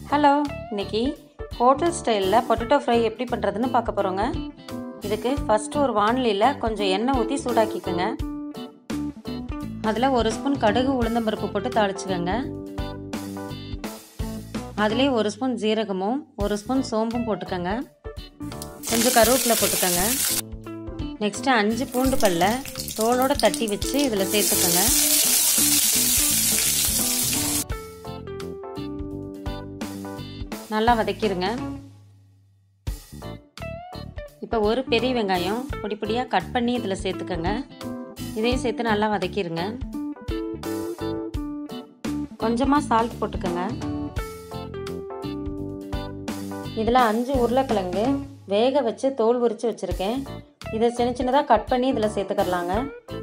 hello இன்னைக்கு hotel ஸ்டைலில் potato fry எப்படி பண்ணுறதுன்னு பார்க்க போகிறோங்க இதுக்கு ஃபஸ்ட்டு ஒரு வானிலையில் கொஞ்சம் எண்ணெய் ஊற்றி சூடாக்கிக்கோங்க அதில் ஒரு ஸ்பூன் கடுகு உளுந்தம்பருப்பு போட்டு தாளிச்சுக்கோங்க அதிலே ஒரு ஸ்பூன் ஜீரகமும் ஒரு ஸ்பூன் சோம்பும் போட்டுக்கோங்க கொஞ்சம் கருவேப்பிலை போட்டுக்கோங்க நெக்ஸ்ட்டு அஞ்சு பூண்டு பல்ல தோலோடு தட்டி வச்சு இதில் சேர்த்துக்கோங்க நல்லா வதக்கிடுங்க இப்போ ஒரு பெரிய வெங்காயம் பொடி பொடியாக கட் பண்ணி இதில் சேர்த்துக்கோங்க இதையும் சேர்த்து நல்லா வதக்கிடுங்க கொஞ்சமாக சால்ட் போட்டுக்கோங்க இதில் அஞ்சு உருளைக்கிழங்கு வேக வச்சு தோல் உரித்து வச்சுருக்கேன் இதை சின்ன சின்னதாக கட் பண்ணி இதில் சேர்த்துக்கலாங்க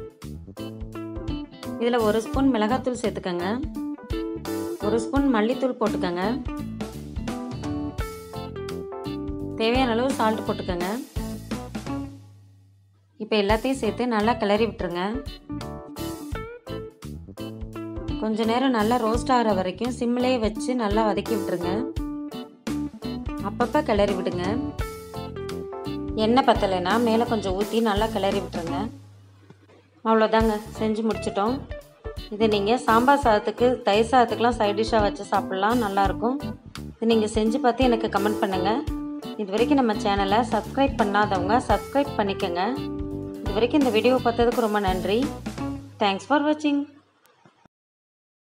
இதில் ஒரு ஸ்பூன் மிளகாத்தூள் சேர்த்துக்கோங்க ஒரு ஸ்பூன் மல்லித்தூள் போட்டுக்கோங்க தேவையான அளவு சால்ட் போட்டுக்கோங்க இப்போ எல்லாத்தையும் சேர்த்து நல்லா கிளறி விட்டுருங்க கொஞ்ச நேரம் நல்லா ரோஸ்ட் ஆகிற வரைக்கும் சிம்லேயே வச்சு நல்லா வதக்கி விட்டுருங்க அப்பப்போ கிளறி விடுங்க எண்ணெய் பத்தலைன்னா மேலே கொஞ்சம் ஊற்றி நல்லா கிளறி விட்டுருங்க அவ்வளோதாங்க செஞ்சு முடிச்சிட்டோம் இது நீங்கள் சாம்பார் சாதத்துக்கு தயிர் சாதத்துக்குலாம் சைட் டிஷ்ஷாக வச்சு சாப்பிட்லாம் நல்லாயிருக்கும் இது நீங்கள் செஞ்சு பார்த்து எனக்கு கமெண்ட் பண்ணுங்கள் இது வரைக்கும் நம்ம சேனலை சப்ஸ்கிரைப் பண்ணாதவங்க சப்ஸ்கிரைப் பண்ணிக்கோங்க இது வரைக்கும் இந்த வீடியோ பார்த்ததுக்கு ரொம்ப நன்றி தேங்க்ஸ் ஃபார் வாட்சிங்